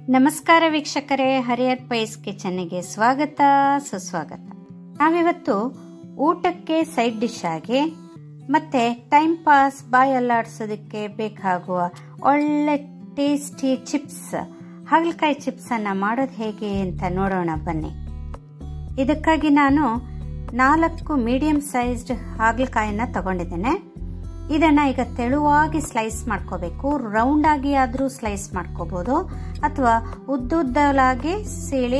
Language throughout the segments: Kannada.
ನಮಸ್ಕಾರ ವೀಕ್ಷಕರೇ ಹರಿಯರ್ ಪೈಸ್ ಕಿಚನ್ಗೆ ಸ್ವಾಗತ ಸುಸ್ವಾಗತ ನಾವಿವತ್ತು ಊಟಕ್ಕೆ ಸೈಡ್ ಡಿಶ್ ಆಗಿ ಮತ್ತೆ ಟೈಮ್ ಪಾಸ್ ಬಾಯ್ ಅಲ್ಲಾಡ್ಸೋದಕ್ಕೆ ಬೇಕಾಗುವ ಒಳ್ಳೆ ಟೇಸ್ಟಿ ಚಿಪ್ಸ್ ಹಾಗಲಕಾಯಿ ಚಿಪ್ಸ್ ಅನ್ನ ಮಾಡೋದು ಹೇಗೆ ಅಂತ ನೋಡೋಣ ಬನ್ನಿ ಇದಕ್ಕಾಗಿ ನಾನು ನಾಲ್ಕು ಮೀಡಿಯಂ ಸೈಜ್ಡ್ ಹಾಗಲಕಾಯನ್ನ ತಗೊಂಡಿದ್ದೇನೆ ಇದನ್ನ ಈಗ ತೆಳುವಾಗಿ ಸ್ಲೈಸ್ ಮಾಡ್ಕೋಬೇಕು ರೌಂಡ್ ಆಗಿ ಆದರೂ ಸ್ಲೈಸ್ ಮಾಡ್ಕೋಬಹುದು ಅಥವಾ ಉದ್ದುದ್ದಲಾಗಿ ಸೀಳಿ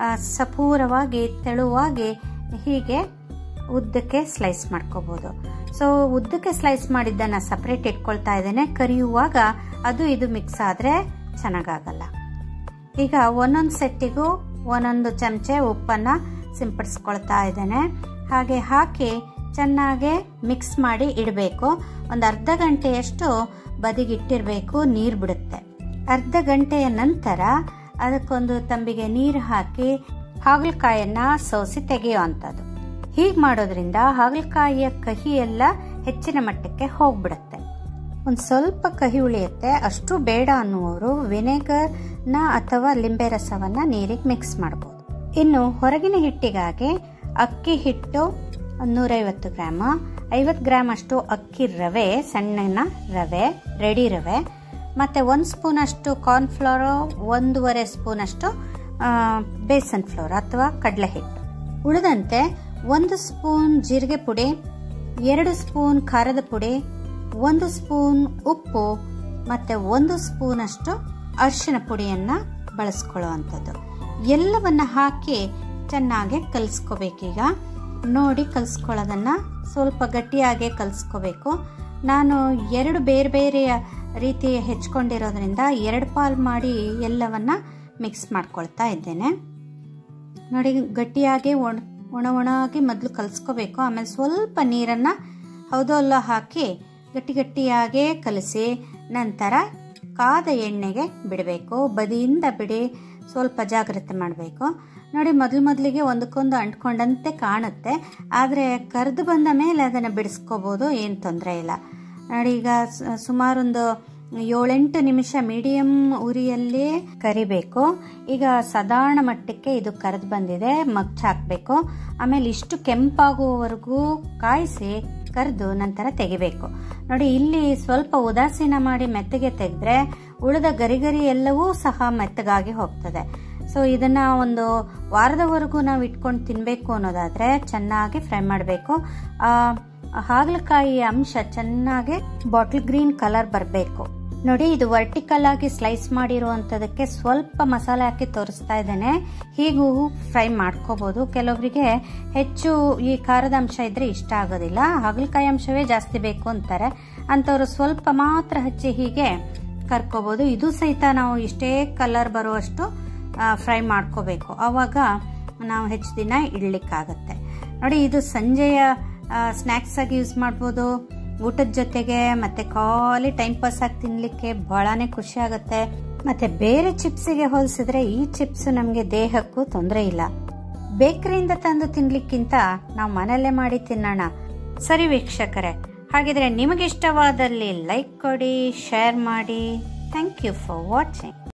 ಸಪೂರವಾಗಿ ತೆಳುವಾಗಿ ಹೀಗೆ ಉದ್ದಕ್ಕೆ ಸ್ಲೈಸ್ ಮಾಡ್ಕೋಬಹುದು ಸೊ ಉದ್ದಕ್ಕೆ ಸ್ಲೈಸ್ ಮಾಡಿದ್ದನ್ನ ಸಪರೇಟ್ ಇಟ್ಕೊಳ್ತಾ ಇದ್ದೇನೆ ಕರಿಯುವಾಗ ಅದು ಇದು ಮಿಕ್ಸ್ ಆದ್ರೆ ಚೆನ್ನಾಗಾಗಲ್ಲ ಈಗ ಒಂದೊಂದು ಸೆಟ್ಟಿಗೂ ಒಂದೊಂದು ಚಮಚೆ ಉಪ್ಪನ್ನ ಸಿಂಪಡಿಸ್ಕೊಳ್ತಾ ಇದ್ದೇನೆ ಹಾಗೆ ಹಾಕಿ ಚೆನ್ನಾಗಿ ಮಿಕ್ಸ್ ಮಾಡಿ ಇಡಬೇಕು ಒಂದು ಅರ್ಧ ಗಂಟೆಯಷ್ಟು ಬದಿಗಿಟ್ಟಿರಬೇಕು ನೀರು ಬಿಡುತ್ತೆ ಅರ್ಧ ಗಂಟೆಯ ನಂತರ ಅದಕ್ಕೊಂದು ತಂಬಿಗೆ ನೀರು ಹಾಕಿ ಹಾಗಲಕಾಯನ್ನ ಸೋಸಿ ತೆಗೆಯುವಂಥದ್ದು ಹೀಗೆ ಮಾಡೋದ್ರಿಂದ ಹಾಗಲಕಾಯಿಯ ಕಹಿ ಎಲ್ಲ ಹೆಚ್ಚಿನ ಮಟ್ಟಕ್ಕೆ ಹೋಗ್ಬಿಡುತ್ತೆ ಒಂದು ಸ್ವಲ್ಪ ಕಹಿ ಉಳಿಯುತ್ತೆ ಅಷ್ಟು ಬೇಡ ಅನ್ನುವರು ವಿನೆಗರ್ನ ಅಥವಾ ಲಿಂಬೆ ರಸವನ್ನ ನೀರಿಗೆ ಮಿಕ್ಸ್ ಮಾಡ್ಬೋದು ಇನ್ನು ಹೊರಗಿನ ಹಿಟ್ಟಿಗಾಗಿ ಅಕ್ಕಿ ಹಿಟ್ಟು ನೂರೈವತ್ತು ಗ್ರಾಮ ಐವತ್ತು ಗ್ರಾಮ್ ಅಷ್ಟು ಅಕ್ಕಿ ರವೆ ಸಣ್ಣ ರವೆ ರೆಡಿ ರವೆ ಮತ್ತೆ ಒಂದು ಸ್ಪೂನ್ ಅಷ್ಟು ಕಾರ್ನ್ಫ್ಲೋರ್ ಒಂದೂವರೆ ಸ್ಪೂನ್ ಅಷ್ಟು ಬೇಸನ್ ಫ್ಲೋರ್ ಅಥವಾ ಕಡಲೆ ಹಿಟ್ಟು ಉಳಿದಂತೆ ಒಂದು ಸ್ಪೂನ್ ಜೀರಿಗೆ ಪುಡಿ ಎರಡು ಸ್ಪೂನ್ ಖಾರದ ಪುಡಿ ಒಂದು ಸ್ಪೂನ್ ಉಪ್ಪು ಮತ್ತೆ ಒಂದು ಸ್ಪೂನ್ ಅಷ್ಟು ಅರಿಶಿನ ಪುಡಿಯನ್ನ ಬಳಸ್ಕೊಳ್ಳುವಂಥದ್ದು ಎಲ್ಲವನ್ನ ಹಾಕಿ ಚೆನ್ನಾಗಿ ಕಲಿಸ್ಕೋಬೇಕೀಗ ನೋಡಿ ಕಲಿಸ್ಕೊಳ್ಳೋದನ್ನ ಸ್ವಲ್ಪ ಗಟ್ಟಿಯಾಗೆ ಕಲಿಸ್ಕೋಬೇಕು ನಾನು ಎರಡು ಬೇರೆ ಬೇರೆ ರೀತಿ ಹೆಚ್ಕೊಂಡಿರೋದ್ರಿಂದ ಎರಡು ಪಾಲ್ ಮಾಡಿ ಎಲ್ಲವನ್ನ ಮಿಕ್ಸ್ ಮಾಡ್ಕೊಳ್ತಾ ಇದ್ದೇನೆ ನೋಡಿ ಗಟ್ಟಿಯಾಗಿ ಒಣ ಒಣ ಒಣಗಿ ಮೊದಲು ಕಲಿಸ್ಕೋಬೇಕು ಆಮೇಲೆ ಸ್ವಲ್ಪ ನೀರನ್ನು ಹೌದೋ ಅಲ್ಲ ಹಾಕಿ ಗಟ್ಟಿ ಗಟ್ಟಿಯಾಗೇ ಕಲಿಸಿ ನಂತರ ಕಾದ ಎಣ್ಣೆಗೆ ಬಿಡಬೇಕು ಬದಿಯಿಂದ ಬಿಡಿ ಸ್ವಲ್ಪ ಜಾಗ್ರತೆ ಮಾಡಬೇಕು ನೋಡಿ ಮೊದಲು ಮೊದಲಿಗೆ ಒಂದಕ್ಕೊಂದು ಅಂಟ್ಕೊಂಡಂತೆ ಕಾಣುತ್ತೆ ಆದರೆ ಕರೆದು ಬಂದ ಮೇಲೆ ಅದನ್ನು ಬಿಡಿಸ್ಕೋಬೋದು ಏನು ತೊಂದರೆ ಇಲ್ಲ ನೋಡಿ ಈಗ ಸುಮಾರೊಂದು ಏಳೆಂಟು ನಿಮಿಷ ಮೀಡಿಯಂ ಉರಿಯಲ್ಲಿ ಕರಿಬೇಕು ಈಗ ಸಾಧಾರಣ ಮಟ್ಟಕ್ಕೆ ಇದು ಕರೆದು ಬಂದಿದೆ ಮಗ್ಚ್ ಹಾಕಬೇಕು ಆಮೇಲೆ ಇಷ್ಟು ಕೆಂಪಾಗುವವರೆಗೂ ಕಾಯಿಸಿ ಕರೆದು ನಂತರ ತೆಗಿಬೇಕು ನೋಡಿ ಇಲ್ಲಿ ಸ್ವಲ್ಪ ಉದಾಸೀನ ಮಾಡಿ ಮೆತ್ತಗೆ ತೆಗೆದ್ರೆ ಉಳಿದ ಗರಿಗರಿ ಎಲ್ಲವೂ ಸಹ ಮೆತ್ತಗಾಗಿ ಹೋಗ್ತದೆ ಸೊ ಇದನ್ನ ಒಂದು ವಾರದವರೆಗೂ ನಾವು ಇಟ್ಕೊಂಡು ತಿನ್ನಬೇಕು ಅನ್ನೋದಾದ್ರೆ ಚೆನ್ನಾಗಿ ಫ್ರೈ ಮಾಡಬೇಕು ಹಾಗಲಕಾಯಿ ಅಂಶ ಚೆನ್ನಾಗಿ ಬಾಟಲ್ ಗ್ರೀನ್ ಕಲರ್ ಬರಬೇಕು ನೋಡಿ ಇದು ವರ್ಟಿಕಲ್ ಆಗಿ ಸ್ಲೈಸ್ ಮಾಡಿರುವಂತದಕ್ಕೆ ಸ್ವಲ್ಪ ಮಸಾಲೆ ಹಾಕಿ ತೋರಿಸ್ತಾ ಇದ್ದೇನೆ ಹೀಗೂ ಫ್ರೈ ಮಾಡ್ಕೋಬಹುದು ಕೆಲವರಿಗೆ ಹೆಚ್ಚು ಈ ಖಾರದ ಅಂಶ ಇದ್ರೆ ಇಷ್ಟ ಆಗೋದಿಲ್ಲ ಹಾಗಲಕಾಯಿ ಅಂಶವೇ ಜಾಸ್ತಿ ಬೇಕು ಅಂತಾರೆ ಅಂತವ್ರು ಸ್ವಲ್ಪ ಮಾತ್ರ ಹಚ್ಚಿ ಹೀಗೆ ಕರ್ಕೋಬಹುದು ಇದು ಸಹಿತ ನಾವು ಇಷ್ಟೇ ಕಲರ್ ಬರುವಷ್ಟು ಫ್ರೈ ಮಾಡ್ಕೋಬೇಕು ಆವಾಗ ನಾವು ಹೆಚ್ಚು ದಿನ ಇಡ್ಲಿಕ್ಕಾಗತ್ತೆ ನೋಡಿ ಇದು ಸಂಜೆಯ ಸ್ನ್ಯಾಕ್ಸ್ ಆಗಿ ಯೂಸ್ ಮಾಡ್ಬೋದು ಊಟದ ಜೊತೆಗೆ ಮತ್ತೆ ಖಾಲಿ ಟೈಮ್ ಪಾಸ್ ಆಗಿ ತಿನ್ಲಿಕ್ಕೆ ಬಹಳನೇ ಖುಷಿ ಆಗುತ್ತೆ ಮತ್ತೆ ಬೇರೆ ಚಿಪ್ಸಿಗೆ ಹೋಲಿಸಿದ್ರೆ ಈ ಚಿಪ್ಸ್ ನಮಗೆ ದೇಹಕ್ಕೂ ತೊಂದರೆ ಇಲ್ಲ ಬೇಕರಿಯಿಂದ ತಂದು ತಿನ್ಲಿಕ್ಕಿಂತ ನಾವು ಮನೆಯಲ್ಲೇ ಮಾಡಿ ತಿನ್ನೋಣ ಸರಿ ವೀಕ್ಷಕರೇ ಹಾಗಿದ್ರೆ ನಿಮಗೆ ಇಷ್ಟವಾದಲ್ಲಿ ಲೈಕ್ ಕೊಡಿ ಶೇರ್ ಮಾಡಿ ಥ್ಯಾಂಕ್ ಯು ಫಾರ್ ವಾಚಿಂಗ್